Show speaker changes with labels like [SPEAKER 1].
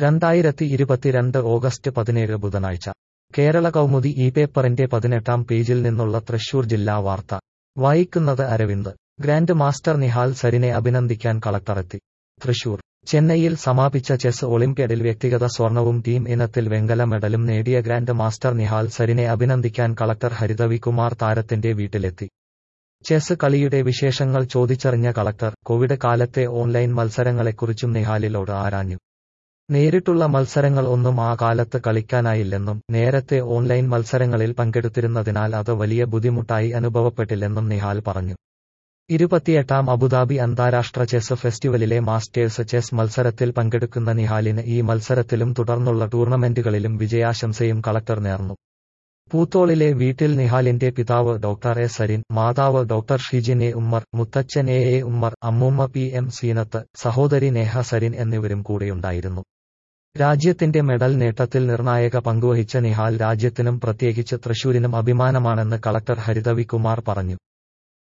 [SPEAKER 1] രണ്ടായിരത്തി ഇരുപത്തിരണ്ട് ഓഗസ്റ്റ് പതിനേഴ് ബുധനാഴ്ച കേരള കൗമുദി ഈ പേപ്പറിന്റെ പതിനെട്ടാം പേജിൽ നിന്നുള്ള തൃശൂർ ജില്ലാ വാർത്ത വായിക്കുന്നത് അരവിന്ദ് ഗ്രാൻഡ് മാസ്റ്റർ നിഹാൽ സരിനെ അഭിനന്ദിക്കാൻ കളക്ടറെത്തി തൃശൂർ ചെന്നൈയിൽ സമാപിച്ച ചെസ് ഒളിമ്പ്യാഡിൽ വ്യക്തിഗത സ്വർണവും ടീം ഇനത്തിൽ വെങ്കല മെഡലും നേടിയ ഗ്രാൻഡ് മാസ്റ്റർ നിഹാൽ സരിനെ അഭിനന്ദിക്കാൻ കളക്ടർ ഹരിതവികുമാർ താരത്തിന്റെ വീട്ടിലെത്തി ചെസ് കളിയുടെ വിശേഷങ്ങൾ ചോദിച്ചറിഞ്ഞ കളക്ടർ കോവിഡ് കാലത്തെ ഓൺലൈൻ മത്സരങ്ങളെക്കുറിച്ചും നിഹാലിലോട് ആരാഞ്ഞു നേരിട്ടുള്ള മത്സരങ്ങൾ ഒന്നും ആ കാലത്ത് കളിക്കാനായില്ലെന്നും നേരത്തെ ഓൺലൈൻ മത്സരങ്ങളിൽ പങ്കെടുത്തിരുന്നതിനാൽ അത് വലിയ ബുദ്ധിമുട്ടായി അനുഭവപ്പെട്ടില്ലെന്നും നിഹാൽ പറഞ്ഞു ഇരുപത്തിയെട്ടാം അബുദാബി അന്താരാഷ്ട്ര ചെസ് ഫെസ്റ്റിവലിലെ മാസ്റ്റേഴ്സ് ചെസ് മത്സരത്തിൽ പങ്കെടുക്കുന്ന നിഹാലിന് ഈ മത്സരത്തിലും തുടർന്നുള്ള ടൂർണമെന്റുകളിലും വിജയാശംസയും കളക്ടർ നേർന്നു പൂത്തോളിലെ വീട്ടിൽ നിഹാലിന്റെ പിതാവ് ഡോക്ടർ എ സരിൻ മാതാവ് ഡോക്ടർ ഷിജിൻ എ ഉമ്മർ മുത്തച്ഛൻ എ എ ഉമ്മർ അമ്മൂമ്മ പി എം സീനത്ത് സഹോദരി നേഹ സരിൻ എന്നിവരും കൂടെയുണ്ടായിരുന്നു രാജ്യത്തിന്റെ മെഡൽ നേട്ടത്തിൽ നിർണായക പങ്കുവഹിച്ച നിഹാൽ രാജ്യത്തിനും പ്രത്യേകിച്ച് തൃശൂരിനും അഭിമാനമാണെന്ന് കളക്ടർ ഹരിതവികുമാർ പറഞ്ഞു